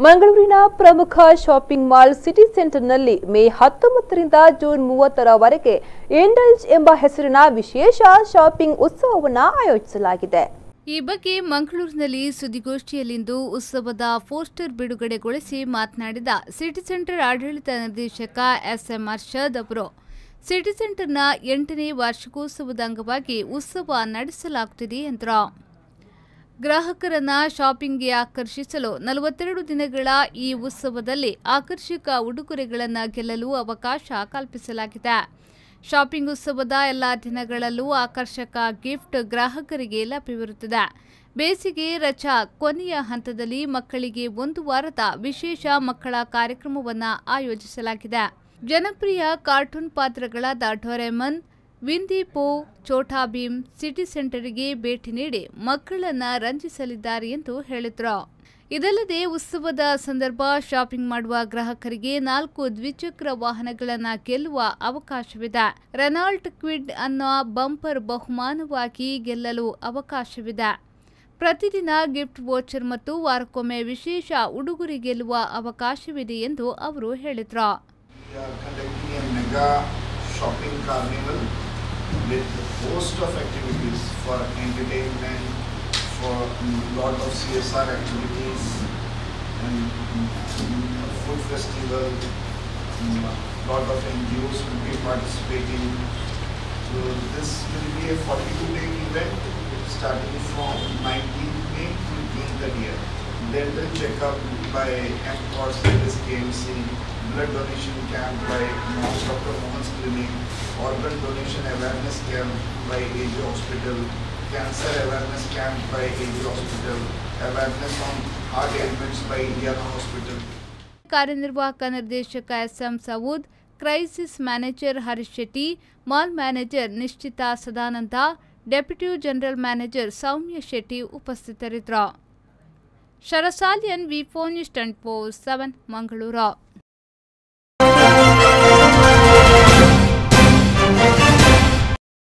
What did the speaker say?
ಮಂಗಳೂರಿನ ಪ್ರಮುಖ shopping mall city ಸೆಂಟರ್ನಲ್ಲಿ ಮೇ ಹತ್ತೊಂಬತ್ತರಿಂದ ಜೂನ್ ಮೂವತ್ತರವರೆಗೆ ಇಂಡಲ್ಜ್ ಎಂಬ ಹೆಸರಿನ ವಿಶೇಷ ಶಾಪಿಂಗ್ ಉತ್ಸವವನ್ನು ಆಯೋಜಿಸಲಾಗಿದೆ ಈ ಬಗ್ಗೆ ಮಂಗಳೂರಿನಲ್ಲಿ ಸುದ್ದಿಗೋಷ್ಠಿಯಲ್ಲಿಂದು ಉತ್ಸವದ ಪೋಸ್ಟರ್ ಬಿಡುಗಡೆಗೊಳಿಸಿ ಮಾತನಾಡಿದ ಸಿಟಿ ಸೆಂಟರ್ ಆಡಳಿತ ನಿರ್ದೇಶಕ ಎಸ್ಎಂ ಅರ್ಷದ್ ಅವರು ಸಿಟಿ ಸೆಂಟರ್ನ ಎಂಟನೇ ವಾರ್ಷಿಕೋತ್ಸವದ ಅಂಗವಾಗಿ ಉತ್ಸವ ನಡೆಸಲಾಗುತ್ತಿದೆ ಎಂದರು ಗ್ರಾಹಕರನ್ನ ಶಾಪಿಂಗ್ಗೆ ಆಕರ್ಷಿಸಲು ನಲವತ್ತೆರಡು ದಿನಗಳ ಈ ಉತ್ಸವದಲ್ಲಿ ಆಕರ್ಷಕ ಉಡುಗೊರೆಗಳನ್ನು ಗೆಲ್ಲಲು ಅವಕಾಶ ಕಲ್ಪಿಸಲಾಗಿದೆ ಶಾಪಿಂಗ್ ಉತ್ಸವದ ಎಲ್ಲ ದಿನಗಳಲ್ಲೂ ಆಕರ್ಷಕ ಗಿಫ್ಟ್ ಗ್ರಾಹಕರಿಗೆ ಲಭ್ಯವಿರುತ್ತದೆ ಬೇಸಿಗೆ ರಜಾ ಕೊನೆಯ ಹಂತದಲ್ಲಿ ಮಕ್ಕಳಿಗೆ ಒಂದು ವಾರದ ವಿಶೇಷ ಮಕ್ಕಳ ಕಾರ್ಯಕ್ರಮವನ್ನು ಆಯೋಜಿಸಲಾಗಿದೆ ಜನಪ್ರಿಯ ಕಾರ್ಟೂನ್ ಪಾತ್ರಗಳಾದ ಡೊರೆಮನ್ ವಿಂದಿ ಪೋ ಛೋಟಾ ಭೀಮ್ ಸಿಟಿ ಸೆಂಟರ್ಗೆ ಭೇಟಿ ನೀಡಿ ಮಕ್ಕಳನ್ನ ರಂಜಿಸಲಿದ್ದಾರೆ ಎಂದು ಹೇಳಿದ್ರು ಇದಲ್ಲದೆ ಉತ್ಸವದ ಸಂದರ್ಭ ಶಾಪಿಂಗ್ ಮಾಡುವ ಗ್ರಾಹಕರಿಗೆ ನಾಲ್ಕು ದ್ವಿಚಕ್ರ ವಾಹನಗಳನ್ನು ಗೆಲ್ಲುವ ಅವಕಾಶವಿದೆ ರೆನಾಲ್ಟ್ ಕ್ವಿಡ್ ಅನ್ನೋ ಬಂಪರ್ ಬಹುಮಾನವಾಗಿ ಗೆಲ್ಲಲು ಅವಕಾಶವಿದೆ ಪ್ರತಿದಿನ ಗಿಫ್ಟ್ ವೋಚರ್ ಮತ್ತು ವಾರಕ್ಕೊಮ್ಮೆ ವಿಶೇಷ ಉಡುಗೊರೆ ಗೆಲ್ಲುವ ಅವಕಾಶವಿದೆ ಎಂದು ಅವರು ಹೇಳಿದ್ರು We are conducting a mega shopping carnival with a host of activities for entertainment, for lot of CSR activities and mm, food festival. Mm, lot of NGOs will be participating. So this will be a 42 day event starting from 19th May to June 30th. Dental checkup by MCOR Service KMC, blood donation camp by Mohan Dr. Mohan's Clinic, organ donation awareness camp by AG Hospital, cancer awareness camp by AG Hospital, awareness on heart ailments by Indiana Hospital. ಕಾರ್ಯನಿರ್ವಾಹಕ ನಿರ್ದೇಶಕ S M Savood crisis manager Harish Shetty mall manager Nishchita Sadananda deputy general manager Soumya Shetty ಉಪಸ್ಥಿತರಿದ್ದರು ಶರಸಾಲಿಯನ್ V phone twenty four seven Mangaluru